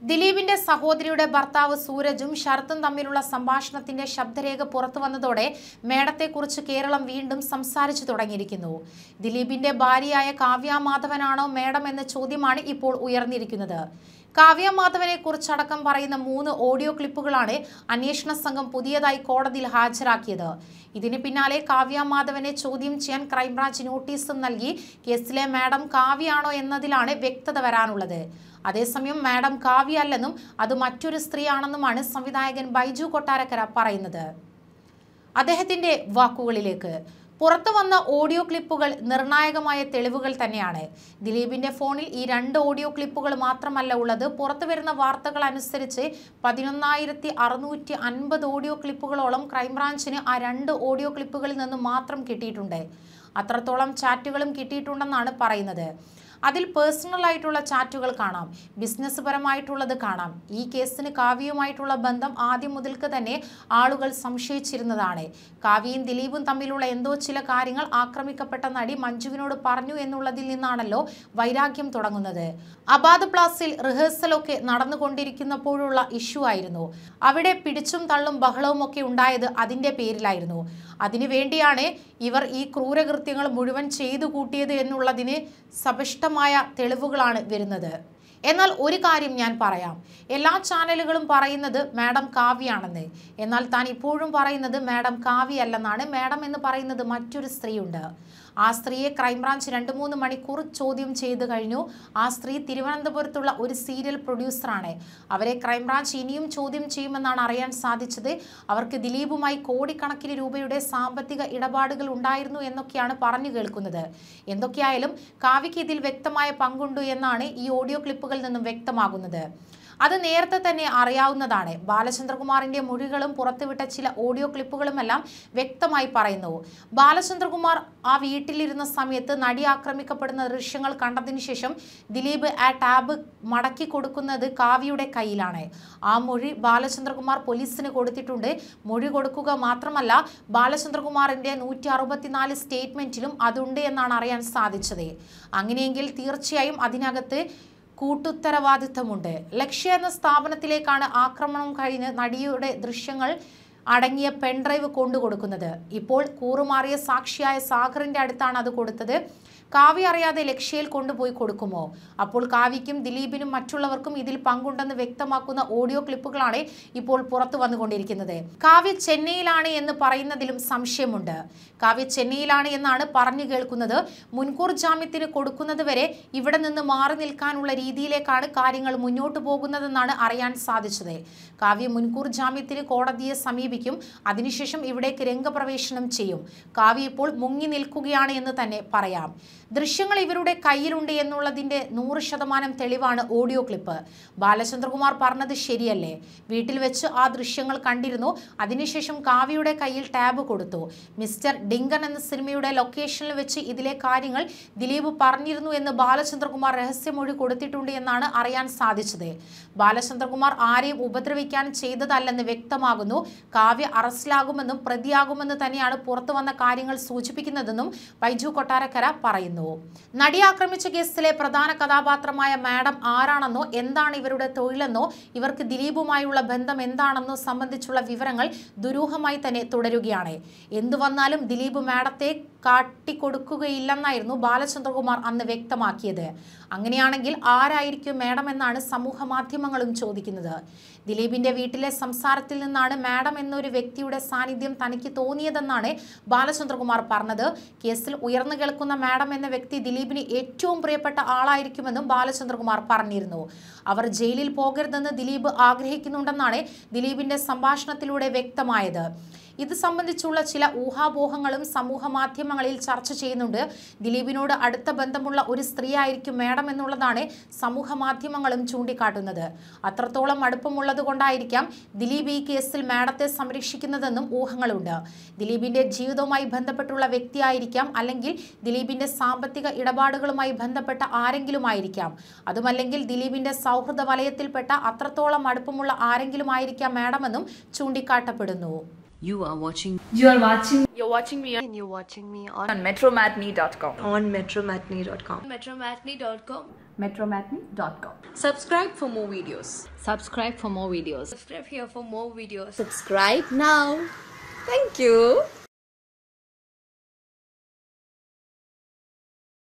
ദിലീപിന്റെ സഹോദരിയുടെ ഭർത്താവ് സൂരജും ശരത്തും തമ്മിലുള്ള സംഭാഷണത്തിന്റെ ശബ്ദരേഖ പുറത്തു വന്നതോടെ മേഡത്തെക്കുറിച്ച് കേരളം വീണ്ടും സംസാരിച്ചു തുടങ്ങിയിരിക്കുന്നു ദിലീപിന്റെ ഭാര്യയായ കാവ്യ മാധവനാണോ മേഡം എന്ന ചോദ്യമാണ് ഇപ്പോൾ ഉയർന്നിരിക്കുന്നത് കാവ്യ മാധവനെ കുറിച്ചടക്കം പറയുന്ന മൂന്ന് ഓഡിയോ ക്ലിപ്പുകളാണ് അന്വേഷണ സംഘം പുതിയതായി കോടതിയിൽ ഹാജരാക്കിയത് ഇതിന് പിന്നാലെ കാവ്യ മാധവനെ ചോദ്യം ചെയ്യാൻ ക്രൈംബ്രാഞ്ച് നോട്ടീസും നൽകി കേസിലെ മാഡം കാവ്യാണോ എന്നതിലാണ് വ്യക്തത വരാനുള്ളത് അതേസമയം മാഡം കാവ്യ അല്ലെന്നും അത് മറ്റൊരു സ്ത്രീയാണെന്നുമാണ് സംവിധായകൻ ബൈജു കൊട്ടാരക്കര പറയുന്നത് അദ്ദേഹത്തിന്റെ വാക്കുകളിലേക്ക് പുറത്തു വന്ന ഓഡിയോ ക്ലിപ്പുകൾ നിർണായകമായ തെളിവുകൾ തന്നെയാണ് ദിലീപിന്റെ ഫോണിൽ ഈ രണ്ട് ഓഡിയോ ക്ലിപ്പുകൾ മാത്രമല്ല ഉള്ളത് പുറത്തു വരുന്ന വാർത്തകൾ അനുസരിച്ച് പതിനൊന്നായിരത്തി അറുന്നൂറ്റി അൻപത് ഓഡിയോ ക്ലിപ്പുകളോളം ക്രൈംബ്രാഞ്ചിന് ആ രണ്ട് ഓഡിയോ ക്ലിപ്പുകളിൽ നിന്നും മാത്രം കിട്ടിയിട്ടുണ്ട് അത്രത്തോളം ചാറ്റുകളും കിട്ടിയിട്ടുണ്ടെന്നാണ് പറയുന്നത് അതിൽ പേഴ്സണൽ ആയിട്ടുള്ള ചാറ്റുകൾ കാണാം ബിസിനസ് പരമായിട്ടുള്ളത് കാണാം ഈ കേസിന് കാവ്യയുമായിട്ടുള്ള ബന്ധം ആദ്യം മുതൽക്ക് തന്നെ ആളുകൾ സംശയിച്ചിരുന്നതാണ് കാവ്യയും ദിലീപും തമ്മിലുള്ള എന്തോ ചില കാര്യങ്ങൾ ആക്രമിക്കപ്പെട്ട നടി മഞ്ജുവിനോട് പറഞ്ഞു എന്നുള്ളതിൽ നിന്നാണല്ലോ വൈരാഗ്യം തുടങ്ങുന്നത് അബാദ് പ്ലാസിൽ റിഹേഴ്സലൊക്കെ നടന്നുകൊണ്ടിരിക്കുന്നപ്പോഴുള്ള ഇഷ്യൂ ആയിരുന്നു അവിടെ പിടിച്ചും തള്ളും ബഹളവും ഒക്കെ ഉണ്ടായത് അതിന്റെ പേരിലായിരുന്നു അതിനു വേണ്ടിയാണ് ഇവർ ഈ ക്രൂരകൃത്യങ്ങൾ മുഴുവൻ ചെയ്തു കൂട്ടിയത് എന്നുള്ളതിന് സപഷ്ടമായ തെളിവുകളാണ് വരുന്നത് എന്നാൽ ഒരു കാര്യം ഞാൻ പറയാം എല്ലാ ചാനലുകളും പറയുന്നത് മാഡം കാവ്യാണെന്ന് എന്നാൽ താൻ ഇപ്പോഴും പറയുന്നത് മാഡം കാവ്യ അല്ലെന്നാണ് മാഡം എന്ന് പറയുന്നത് മറ്റൊരു സ്ത്രീയുണ്ട് ആ സ്ത്രീയെ ക്രൈംബ്രാഞ്ച് രണ്ട് മൂന്ന് മണിക്കൂർ ചോദ്യം ചെയ്തു കഴിഞ്ഞു ആ സ്ത്രീ തിരുവനന്തപുരത്തുള്ള ഒരു സീരിയൽ പ്രൊഡ്യൂസറാണ് അവരെ ക്രൈംബ്രാഞ്ച് ഇനിയും ചോദ്യം ചെയ്യുമെന്നാണ് അറിയാൻ സാധിച്ചത് അവർക്ക് ദിലീപുമായി കോടിക്കണക്കിന് രൂപയുടെ സാമ്പത്തിക ഇടപാടുകൾ ഉണ്ടായിരുന്നു എന്നൊക്കെയാണ് പറഞ്ഞു കേൾക്കുന്നത് എന്തൊക്കെയായാലും കാവ്യയ്ക്ക് ഇതിൽ വ്യക്തമായ പങ്കുണ്ട് എന്നാണ് ഈ ഓഡിയോ ക്ലിപ്പുകളിൽ നിന്നും വ്യക്തമാകുന്നത് അത് നേരത്തെ തന്നെ അറിയാവുന്നതാണ് ബാലചന്ദ്രകുമാറിന്റെ മൊഴികളും പുറത്തുവിട്ട ചില ഓഡിയോ ക്ലിപ്പുകളുമെല്ലാം വ്യക്തമായി പറയുന്നു ബാലചന്ദ്രകുമാർ ആ വീട്ടിലിരുന്ന സമയത്ത് നടി ആക്രമിക്കപ്പെടുന്ന ദൃശ്യങ്ങൾ കണ്ടതിന് ശേഷം ദിലീപ് ആ ടാബ് മടക്കി കൊടുക്കുന്നത് കാവ്യയുടെ കയ്യിലാണ് ആ മൊഴി ബാലചന്ദ്രകുമാർ പോലീസിന് കൊടുത്തിട്ടുണ്ട് മൊഴി കൊടുക്കുക മാത്രമല്ല ബാലചന്ദ്രകുമാറിന്റെ നൂറ്റി അറുപത്തിനാല് സ്റ്റേറ്റ്മെന്റിലും അതുണ്ട് എന്നാണ് അറിയാൻ സാധിച്ചത് അങ്ങനെയെങ്കിൽ തീർച്ചയായും അതിനകത്ത് കൂട്ടുത്തരവാദിത്തമുണ്ട് ലക്ഷ്യ എന്ന സ്ഥാപനത്തിലേക്കാണ് ആക്രമണം കഴിഞ്ഞ് നടിയുടെ ദൃശ്യങ്ങൾ അടങ്ങിയ പെൺഡ്രൈവ് കൊണ്ടുകൊടുക്കുന്നത് ഇപ്പോൾ കൂറുമാറിയ സാക്ഷിയായ സാഗറിന്റെ അടുത്താണ് അത് കൊടുത്തത് കാവ്യ അറിയാതെ ലക്ഷ്യയിൽ കൊണ്ടുപോയി കൊടുക്കുമോ അപ്പോൾ കാവ്യയ്ക്കും ദിലീപിനും മറ്റുള്ളവർക്കും ഇതിൽ പങ്കുണ്ടെന്ന് വ്യക്തമാക്കുന്ന ഓഡിയോ ക്ലിപ്പുകളാണ് ഇപ്പോൾ പുറത്തു വന്നുകൊണ്ടിരിക്കുന്നത് കാവ്യ ചെന്നൈയിലാണ് എന്ന് പറയുന്നതിലും സംശയമുണ്ട് കാവ്യ ചെന്നൈയിലാണ് എന്നാണ് പറഞ്ഞു കേൾക്കുന്നത് മുൻകൂർ ജാമ്യത്തിന് കൊടുക്കുന്നത് വരെ ഇവിടെ നിന്ന് മാറി നിൽക്കാനുള്ള രീതിയിലേക്കാണ് കാര്യങ്ങൾ മുന്നോട്ട് പോകുന്നതെന്നാണ് അറിയാൻ സാധിച്ചത് കാവ്യ മുൻകൂർ ജാമ്യത്തിന് കോടതിയെ സമീപിക്കും അതിനുശേഷം ഇവിടേക്ക് രംഗപ്രവേശനം ചെയ്യും കാവ്യ ഇപ്പോൾ മുങ്ങി നിൽക്കുകയാണ് എന്ന് തന്നെ പറയാം ദൃശ്യങ്ങൾ ഇവരുടെ കയ്യിലുണ്ട് എന്നുള്ളതിന്റെ നൂറ് ശതമാനം തെളിവാണ് ഓഡിയോ ക്ലിപ്പ് ബാലചന്ദ്രകുമാർ പറഞ്ഞത് ശരിയല്ലേ വീട്ടിൽ വെച്ച് ആ ദൃശ്യങ്ങൾ കണ്ടിരുന്നു അതിനുശേഷം കാവ്യയുടെ കയ്യിൽ ടാബ് കൊടുത്തു മിസ്റ്റർ ഡിങ്കൻ എന്ന സിനിമയുടെ ലൊക്കേഷനിൽ വെച്ച് ഇതിലെ കാര്യങ്ങൾ ദിലീപ് പറഞ്ഞിരുന്നു എന്ന് ബാലചന്ദ്രകുമാർ രഹസ്യമൊഴി കൊടുത്തിട്ടുണ്ട് എന്നാണ് അറിയാൻ സാധിച്ചത് ബാലചന്ദ്രകുമാർ ആരെയും ഉപദ്രവിക്കാൻ ചെയ്തതല്ലെന്ന് വ്യക്തമാകുന്നു കാവ്യ അറസ്റ്റിലാകുമെന്നും പ്രതിയാകുമെന്ന് തന്നെയാണ് പുറത്തു വന്ന കാര്യങ്ങൾ സൂചിപ്പിക്കുന്നതെന്നും ബൈജു കൊട്ടാരക്കര പറയുന്നു നടി ആക്രമിച്ച കേസിലെ പ്രധാന കഥാപാത്രമായ മാഡം ആരാണെന്നോ എന്താണ് ഇവരുടെ തൊഴിലെന്നോ ഇവർക്ക് ദിലീപുമായുള്ള ബന്ധം എന്താണെന്നോ സംബന്ധിച്ചുള്ള വിവരങ്ങൾ ദുരൂഹമായി തന്നെ തുടരുകയാണ് എന്തു വന്നാലും ദിലീപ് മാഡത്തെ കാട്ടിക്കൊടുക്കുകയില്ലെന്നായിരുന്നു ബാലചന്ദ്രകുമാർ അന്ന് വ്യക്തമാക്കിയത് അങ്ങനെയാണെങ്കിൽ ആരായിരിക്കും മാഡം എന്നാണ് സമൂഹ മാധ്യമങ്ങളും ചോദിക്കുന്നത് ദിലീപിന്റെ വീട്ടിലെ സംസാരത്തിൽ നിന്നാണ് മാഡം എന്നൊരു വ്യക്തിയുടെ സാന്നിധ്യം തനിക്ക് തോന്നിയതെന്നാണ് ബാലചന്ദ്രകുമാർ പറഞ്ഞത് കേസിൽ ഉയർന്നു കേൾക്കുന്ന മാഡം എന്ന വ്യക്തി ദിലീപിന് ഏറ്റവും പ്രിയപ്പെട്ട ആളായിരിക്കുമെന്നും ബാലചന്ദ്രകുമാർ പറഞ്ഞിരുന്നു അവർ ജയിലിൽ പോകരുതെന്ന് ദിലീപ് ആഗ്രഹിക്കുന്നുണ്ടെന്നാണ് ദിലീപിന്റെ സംഭാഷണത്തിലൂടെ വ്യക്തമായത് ഇത് സംബന്ധിച്ചുള്ള ചില ഊഹാപോഹങ്ങളും സമൂഹ മാധ്യമങ്ങളിൽ ചർച്ച ചെയ്യുന്നുണ്ട് ദിലീപിനോട് അടുത്ത ബന്ധമുള്ള ഒരു സ്ത്രീയായിരിക്കും മേഡം എന്നുള്ളതാണ് സമൂഹ മാധ്യമങ്ങളും ചൂണ്ടിക്കാട്ടുന്നത് അത്രത്തോളം അടുപ്പമുള്ളത് കൊണ്ടായിരിക്കാം ദിലീപ് ഈ കേസിൽ മേഡത്തെ സംരക്ഷിക്കുന്നതെന്നും ഊഹങ്ങളുണ്ട് ദിലീപിന്റെ ജീവിതവുമായി ബന്ധപ്പെട്ടുള്ള വ്യക്തിയായിരിക്കാം അല്ലെങ്കിൽ ദിലീപിന്റെ സാമ്പത്തിക ഇടപാടുകളുമായി ബന്ധപ്പെട്ട ആരെങ്കിലും ആയിരിക്കാം അതുമല്ലെങ്കിൽ ദിലീപിന്റെ സൗഹൃദ വലയത്തിൽപ്പെട്ട അത്രത്തോളം അടുപ്പമുള്ള ആരെങ്കിലും ആയിരിക്കാം മേഡമെന്നും ചൂണ്ടിക്കാട്ടപ്പെടുന്നു You are watching You are watching You're watching me and you're watching me on, on metromatney.com. on metromatney.com. Metromatney.com. metromatney.com. Subscribe for more videos. subscribe for more videos. Subscribe here for more videos. Subscribe now. Thank you.